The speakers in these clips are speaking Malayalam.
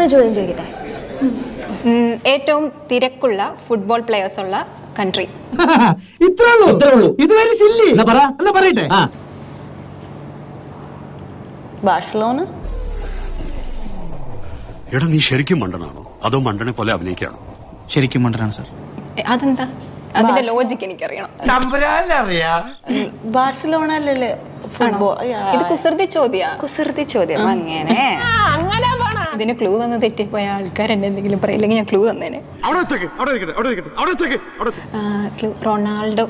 ഞാനൊരു ചോദ്യം ചോദിക്കട്ടെ ഉം, ഏറ്റവും തിരക്കുള്ള ഫുട്ബോൾ പ്ലെയേഴ്സ് ഉള്ള കൺട്രി ഇത്രേ ഉള്ളൂ ഇത് വെരി സില്ലി എന്നാ പറ എന്നാ പറയട്ടെ ബാഴ്സലോണ എടാ നീ ശരിക്കും മണ്ടനാണോ അതോ മണ്ടനെ പോലെ അഭിനയിക്കാണോ ശരിക്കും മണ്ടനാണ് സാർ എ, അതെന്താ അതിന്റെ ലോജിക്ക് എനിക്കറിയണം ബാഴ്സലോണ അല്ലല്ലേ ഫുട്ബോൾ ഇത് കുസൃതി ചോദ്യാ കുസൃതി ചോദ്യം അങ്ങനെ ഇതിന് ക്ലൂ തന്ന് തെറ്റിപ്പോയ ആൾക്കാർ എന്നെ എന്തെങ്കിലും പറയില്ലെങ്കിൽ ഞാൻ ക്ലൂ തന്നേനെ അവിടെ വെച്ചേക്ക് അവിടെ ഇരിക്കട്ടെ അവിടെ ഇരിക്കട്ടെ അവിടെ വെച്ചേക്ക് അവിടെ വെച്ചേക്ക്. ക്ലൂ റൊണാൾഡോ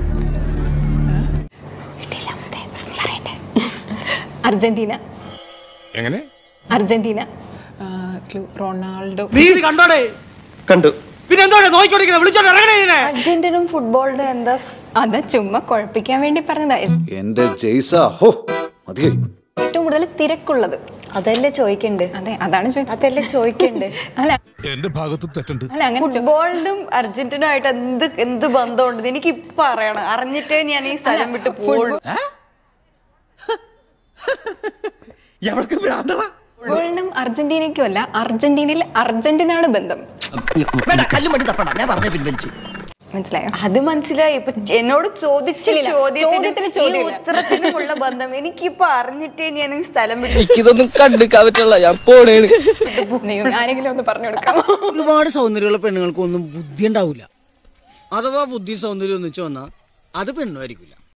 അർജന്റീന എങ്ങനെ അർജന്റീന ക്ലൂ റൊണാൾഡോ നീ ഇത് കണ്ടോടെ കണ്ടു പിന്നെ എന്തോടെ നോക്കിക്കൊണ്ടിരിക്കുന്നത് വിളിച്ചോണ്ട് ഇറങ്ങണേ ഇതിനെ അർജന്റീനും ഫുട്ബോളിന്റെ എന്താ അതാ ചുമ്മാ കുഴപ്പിക്കാൻ വേണ്ടി പറഞ്ഞതാ എന്റെ ജയ്സ ഹോ മതിയായി ഏറ്റവും കൂടുതൽ തിരക്കുള്ളത് അതല്ലേ ചോദിക്കണ്ട് അതെ അതാണ് ചോദിച്ചത് അതല്ലേ ചോദിക്കണ്ട് അല്ല എന്റെ ഭാഗത്തും തെറ്റുണ്ട് അല്ല അങ്ങനെ ചോ- ഫുട്ബോളിനും അർജന്റീനും ആയിട്ട് എന്ത് എന്ത് ബന്ധമുണ്ട് എനിക്ക് ഇപ്പൊ അറിയണം അറിഞ്ഞിട്ടേ ഞാൻ ഈ സ്ഥലം വിട്ട് പോകുള്ളൂ ഫുട്ബോളിനും അർജന്റീനയ്ക്കും അല്ല അർജന്റീനയിൽ അർജന്റീനയാണ് ബന്ധം മനസ്സിലായോ അത് മനസ്സിലായി ഇപ്പൊ എന്നോട് ചോദിച്ച ഇല്ലില്ല, ചോദ്യത്തിന് ചോദ്യത്തിന് ചോദ്യമില്ല. ഉത്തരത്തിനുമുള്ള ബന്ധം എനിക്കിപ്പൊ അറിഞ്ഞിട്ടേ ഞാൻ ഈ സ്ഥലം വിട്ട് ഇതൊന്നും കണ്ടിക്കാൻ പറ്റുള്ള ഞാൻ പോണേണ് ദൈവം, ആരെങ്കിലും ഒന്ന് പറഞ്ഞു കൊടുക്കാമോ ഒരുപാട് സൗന്ദര്യമുള്ള പെണ്ണുങ്ങൾക്ക് ഒന്നും ബുദ്ധി ഉണ്ടാവില്ല അഥവാ ബുദ്ധി സൗന്ദര്യം ഒന്നിച്ചു വന്നാ അത് പെണ്ണുമായിരിക്കില്ല